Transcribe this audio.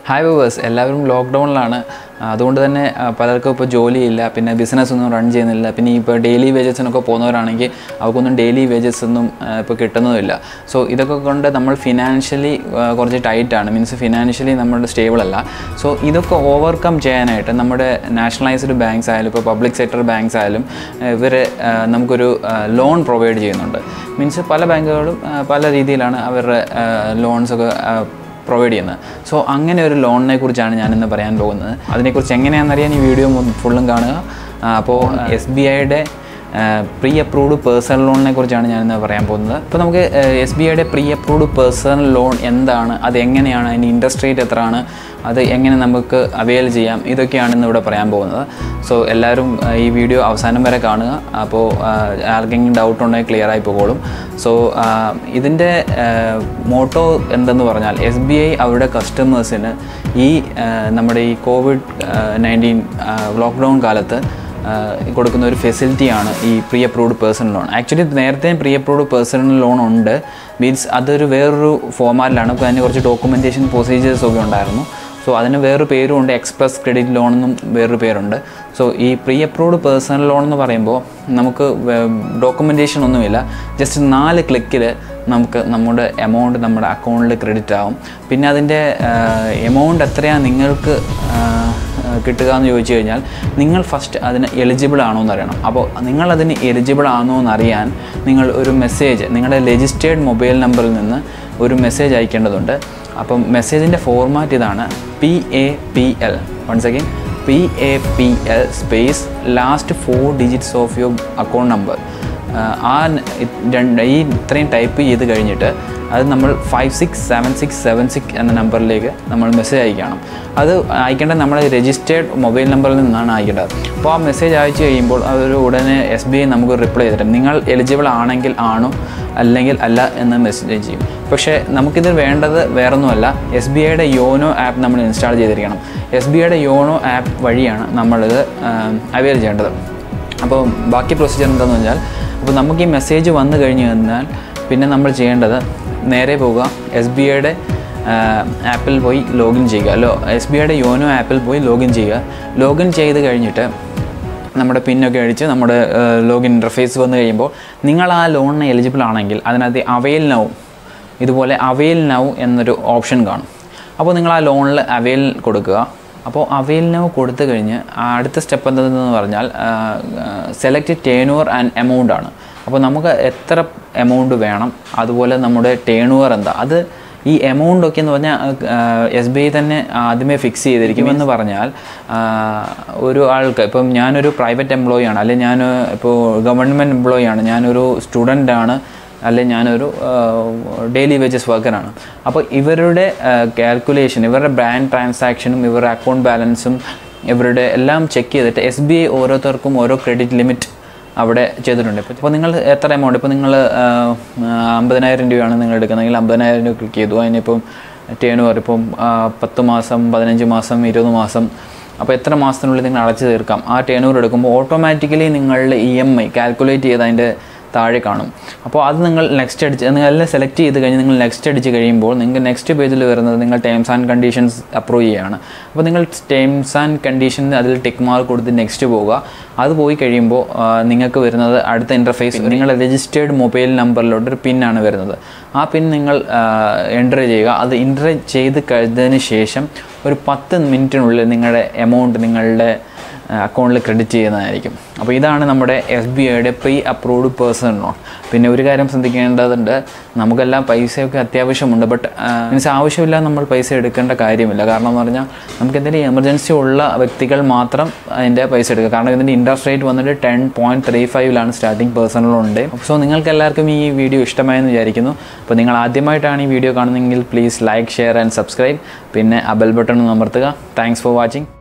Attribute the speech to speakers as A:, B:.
A: hi viewers എല്ലാവരും ലോക്ക്ഡൗണിലാണ് അതുകൊണ്ട് തന്നെ ആ, പലർക്കും ഇപ്പോൾ ജോലിയില്ല പിന്നെ ബിസിനസ് ഒന്നും റൺ ചെയ്യുന്നില്ല പിന്നെ ഇപ്പോൾ ഡെയിലി വേജസിനൊക്കെ പോകുന്നവരാണെങ്കിൽ അവർക്കൊന്നും ഡെയിലി വേജസ് ഒന്നും ആ, ഇപ്പോൾ കിട്ടുന്നതുമില്ല സോ ഇതൊക്കെ കൊണ്ട് നമ്മൾ ഫിനാൻഷ്യലി കുറച്ച് ടൈറ്റാണ് മീൻസ് ഫിനാൻഷ്യലി നമ്മൾ സ്റ്റേബിൾ അല്ല സോ ഇതൊക്കെ ഓവർകം ചെയ്യാനായിട്ട് നമ്മുടെ നാഷണലൈസ്ഡ് ബാങ്ക്സ് ആയാലും ഇപ്പോൾ പബ്ലിക് സെക്ടർ ബാങ്ക്സ് ആയാലും ഇവർ നമുക്കൊരു ലോൺ പ്രൊവൈഡ് ചെയ്യുന്നുണ്ട് മീൻസ് പല ബാങ്കുകളും ആ, പല രീതിയിലാണ് അവരുടെ ലോൺസൊക്കെ പ്രൊവൈഡ് ചെയ്യുന്നത് സോ അങ്ങനെ ഒരു ലോണിനെ കുറിച്ചാണ് ഞാനിന്ന് പറയാൻ പോകുന്നത് അതിനെക്കുറിച്ച് എങ്ങനെയാണെന്നറിയാൻ ഈ വീഡിയോ ഫുള്ളും കാണുക ആ, അപ്പോൾ എസ് ബി ഐയുടെ പ്രീ അപ്രൂവ്ഡ് പേഴ്സണൽ ലോണിനെ കുറിച്ചാണ് ഞാനിന്ന് പറയാൻ പോകുന്നത് അപ്പോൾ നമുക്ക് എസ് ബി ഐയുടെ പ്രീ അപ്രൂവ്ഡ് പേഴ്സണൽ ലോൺ എന്താണ് അത് എങ്ങനെയാണ് അതിൻ്റെ ഇൻട്രസ്റ്റ് റേറ്റ് എത്രയാണ് അത് എങ്ങനെ നമുക്ക് അവെയിൽ ചെയ്യാം ഇതൊക്കെയാണ് ഇന്ന് ഇവിടെ പറയാൻ പോകുന്നത് സോ എല്ലാവരും ആ, ഈ വീഡിയോ അവസാനം വരെ കാണുക അപ്പോൾ ആ, ആർക്കെങ്കിലും ഡൗട്ട് ഉണ്ടെങ്കിൽ ക്ലിയർ ആയി പോകും സോ ഇതിൻ്റെ മോട്ടോ എന്തെന്ന് പറഞ്ഞാൽ എസ് ബി ഐ അവരുടെ കസ്റ്റമേഴ്സിന് ഈ ആ, നമ്മുടെ ഈ കോവിഡ് നയൻറ്റീൻ ലോക്ക്ഡൗൺ കാലത്ത് ആ, കൊടുക്കുന്ന ഒരു ഫെസിലിറ്റിയാണ് ഈ pre approved personal loan actually നേരത്തെ പ്രീ അപ്രൂവ്ഡ് പേഴ്സണൽ ലോൺ ഉണ്ട് മീൻസ് അതൊരു വേറൊരു ഫോമാറ്റിലാണ് അപ്പോൾ അതിന് കുറച്ച് ഡോക്യുമെൻറ്റേഷൻ പ്രൊസീജിയേഴ്സ് ഒക്കെ ഉണ്ടായിരുന്നു സോ അതിന് വേറൊരു പേരും ഉണ്ട് എക്സ്പ്രസ് ക്രെഡിറ്റ് ലോൺ എന്നും വേറൊരു പേരുണ്ട് സോ ഈ പ്രീ അപ്രൂവ്ഡ് പേഴ്സണൽ ലോൺ എന്ന് പറയുമ്പോൾ നമുക്ക് ഡോക്യുമെൻറ്റേഷൻ ഒന്നുമില്ല ജസ്റ്റ് നാല് ക്ലിക്കിൽ നമുക്ക് നമ്മുടെ എമൗണ്ട് നമ്മുടെ അക്കൗണ്ടിൽ ക്രെഡിറ്റ് ആവും പിന്നെ അതിൻ്റെ എമൗണ്ട് എത്രയാണ് നിങ്ങൾക്ക് ആ, ആ, കിട്ടുക എന്ന് ചോദിച്ചു കഴിഞ്ഞാൽ നിങ്ങൾ ഫസ്റ്റ് അതിന് എലിജിബിൾ ആണോ എന്ന് അറിയണം അപ്പോൾ നിങ്ങൾ അതിന് എലിജിബിൾ ആണോ എന്ന് അറിയാൻ നിങ്ങൾ ഒരു മെസ്സേജ് നിങ്ങളുടെ രജിസ്റ്റേർഡ് മൊബൈൽ നമ്പറിൽ നിന്ന് ഒരു മെസ്സേജ് അയക്കേണ്ടതുണ്ട് അപ്പം മെസ്സേജിൻ്റെ ഫോർമാറ്റ് ഇതാണ് P A P L once again P A P L space last four digits of your account number ആ ന- ഇത് രണ്ട് ഈ ഇത്രയും ടൈപ്പ് ചെയ്ത് കഴിഞ്ഞിട്ട് അത് നമ്മൾ five six seven six seven six എന്ന നമ്പറിലേക്ക് നമ്മൾ മെസ്സേജ് അയക്കണം അത് അയക്കേണ്ടത് നമ്മുടെ രജിസ്റ്റേർഡ് മൊബൈൽ നമ്പറിൽ നിന്നാണ് അയക്കേണ്ടത് അപ്പോൾ ആ മെസ്സേജ് അയച്ചു കഴിയുമ്പോൾ അതൊരു ഉടനെ എസ് ബി ഐ നമുക്ക് റിപ്ലൈ ചെയ്തിട്ട് നിങ്ങൾ എലിജിബിൾ ആണെങ്കിൽ ആണോ അല്ലെങ്കിൽ അല്ല എന്ന് മെസ്സേജ് ചെയ്യും പക്ഷേ നമുക്കിത് വേണ്ടത് വേറൊന്നുമല്ല എസ് ബി ഐയുടെ യോനോ ആപ്പ് നമ്മൾ ഇൻസ്റ്റാൾ ചെയ്തിരിക്കണം എസ് ബി ഐയുടെ യോനോ ആപ്പ് വഴിയാണ് നമ്മളിത് അവൈൽ ചെയ്യേണ്ടത് അപ്പോൾ ബാക്കി പ്രൊസീജിയർ എന്താണെന്ന് വെച്ചാൽ അപ്പോൾ നമുക്ക് ഈ മെസ്സേജ് വന്നു കഴിഞ്ഞ് കഴിഞ്ഞാൽ പിന്നെ നമ്മൾ ചെയ്യേണ്ടത് നേരെ പോവുക എസ് ബി ഐയുടെ ആപ്പിൽ പോയി ലോഗിൻ ചെയ്യുക ലോ എസ് ബി ഐയുടെ യോനോ ആപ്പിൽ പോയി ലോഗിൻ ചെയ്യുക ലോഗിൻ ചെയ്ത് കഴിഞ്ഞിട്ട് നമ്മുടെ പിന്നൊക്കെ അടിച്ച് നമ്മുടെ ലോഗിൻ ഇൻ്റർഫേസ് വന്നു കഴിയുമ്പോൾ നിങ്ങൾ ആ ലോണിന് എലിജിബിൾ ആണെങ്കിൽ അതിനകത്ത് അവെയിൽ നൗ ഇതുപോലെ അവെയിൽ നൗ എന്നൊരു ഓപ്ഷൻ കാണും അപ്പോൾ നിങ്ങൾ ആ ലോണിൽ അവെയിൽ കൊടുക്കുക അപ്പോൾ അവെയിൽ നൗ കൊടുത്തു കഴിഞ്ഞ് ആ അടുത്ത സ്റ്റെപ്പ് എന്തെന്ന് പറഞ്ഞാൽ select turn over and amount ആണ് അപ്പോൾ നമുക്ക് എത്ര എമൗണ്ട് വേണം അതുപോലെ നമ്മുടെ ടേൺ ഓവർ എന്താ അത് ഈ എമൗണ്ട് ഒക്കെ എന്ന് പറഞ്ഞാൽ എസ് ബി ഐ തന്നെ ആദ്യമേ ഫിക്സ് ചെയ്തിരിക്കും എന്ന് പറഞ്ഞാൽ ആ, ഒരു ആൾക്ക് ഇപ്പം ഞാനൊരു പ്രൈവറ്റ് എംപ്ലോയി ആണ് അല്ലെങ്കിൽ ഞാൻ ഇപ്പോൾ ഗവൺമെൻറ് എംപ്ലോയി ആണ് ഞാനൊരു സ്റ്റുഡൻ്റ് ആണ് അല്ലെങ്കിൽ ഞാനൊരു ഡെയിലി വേജസ് വർക്കറാണ് അപ്പോൾ ഇവരുടെ കാൽക്കുലേഷൻ ഇവരുടെ ബ്രാൻഡ് ട്രാൻസാക്ഷനും ഇവരുടെ അക്കൗണ്ട് ബാലൻസും ഇവരുടെ എല്ലാം ചെക്ക് ചെയ്തിട്ട് എസ് ബി ഐ ഓരോരുത്തർക്കും ഓരോ ക്രെഡിറ്റ് ലിമിറ്റ് അവിടെ ചെയ്തിട്ടുണ്ട് ഇപ്പോൾ ഇപ്പോൾ നിങ്ങൾ എത്ര എമൗണ്ട് ഇപ്പോൾ നിങ്ങൾ അമ്പതിനായിരം രൂപയാണ് നിങ്ങൾ എടുക്കുന്നതെങ്കിൽ അമ്പതിനായിരം രൂപ ക്ലിക്ക് ചെയ്തു അതിനിപ്പം ടേൺ ഓവർ ഇപ്പം ആ, പത്ത് മാസം പതിനഞ്ച് മാസം ഇരുപത് മാസം അപ്പോൾ എത്ര മാസത്തിനുള്ളിൽ നിങ്ങൾ അടച്ചു തീർക്കാം ആ ടേൺ ഓവർ എടുക്കുമ്പോൾ ഓട്ടോമാറ്റിക്കലി നിങ്ങളുടെ ഇ എം ഐ കാൽക്കുലേറ്റ് ചെയ്ത് അതിൻ്റെ താഴെ കാണും അപ്പോൾ അത് നിങ്ങൾ നെക്സ്റ്റ് അടിച്ച് നിങ്ങൾ എല്ലാം സെലക്ട് ചെയ്ത് കഴിഞ്ഞ് നിങ്ങൾ നെക്സ്റ്റ് അടിച്ച് കഴിയുമ്പോൾ നിങ്ങൾക്ക് നെക്സ്റ്റ് പേജിൽ വരുന്നത് നിങ്ങൾ ടേംസ് ആൻഡ് കണ്ടീഷൻസ് അപ്രൂവ് ചെയ്യുകയാണ് അപ്പോൾ നിങ്ങൾ ടേംസ് ആൻഡ് കണ്ടീഷൻ അതിൽ ടിക്ക് മാർക്ക് കൊടുത്ത് നെക്സ്റ്റ് പോവുക അത് പോയി കഴിയുമ്പോൾ ആ, നിങ്ങൾക്ക് വരുന്നത് അടുത്ത ഇൻ്റർഫേസ് നിങ്ങളുടെ രജിസ്റ്റേർഡ് മൊബൈൽ നമ്പറിലോട്ട് ഒരു പിന്നാണ് വരുന്നത് ആ പിൻ നിങ്ങൾ എൻ്റർ ചെയ്യുക അത് എൻ്റർ ചെയ്ത് കഴിഞ്ഞതിന് ശേഷം ഒരു പത്ത് മിനിറ്റിനുള്ളിൽ നിങ്ങളുടെ എമൗണ്ട് നിങ്ങളുടെ അക്കൗണ്ടിൽ ക്രെഡിറ്റ് ചെയ്യുന്നതായിരിക്കും അപ്പോൾ ഇതാണ് നമ്മുടെ എസ് ബി ഐയുടെ പ്രീ അപ്രൂവ്ഡ് പേഴ്സണൽ ലോൺ പിന്നെ ഒരു കാര്യം ശ്രദ്ധിക്കേണ്ടതുണ്ട് നമുക്കെല്ലാം പൈസയൊക്കെ അത്യാവശ്യമുണ്ട് ബട്ട് മീൻസ് ആവശ്യമില്ല നമ്മൾ പൈസ എടുക്കേണ്ട കാര്യമില്ല കാരണം എന്ന് പറഞ്ഞാൽ നമുക്ക് എന്തെങ്കിലും എമർജൻസി ഉള്ള വ്യക്തികൾ മാത്രം അതിൻ്റെ പൈസ എടുക്കുക കാരണം ഇതിൻ്റെ ഇൻട്രസ്റ്റ് റേറ്റ് വന്നിട്ട് ടെൻ പോയിൻറ്റ് ത്രീ ഫൈവിലാണ് സ്റ്റാർട്ടിംഗ് പേഴ്സണൽ ലോണിൻ്റെ സോ നിങ്ങൾക്ക് എല്ലാവർക്കും ഈ വീഡിയോ ഇഷ്ടമായെന്ന് വിചാരിക്കുന്നു അപ്പോൾ നിങ്ങൾ ആദ്യമായിട്ടാണ് ഈ വീഡിയോ കാണുന്നതെങ്കിൽ please like share and subscribe പിന്നെ ആ ബെൽ ബട്ടൺ ഒന്ന് അമർത്തുക താങ്ക്സ് ഫോർ വാച്ചിങ്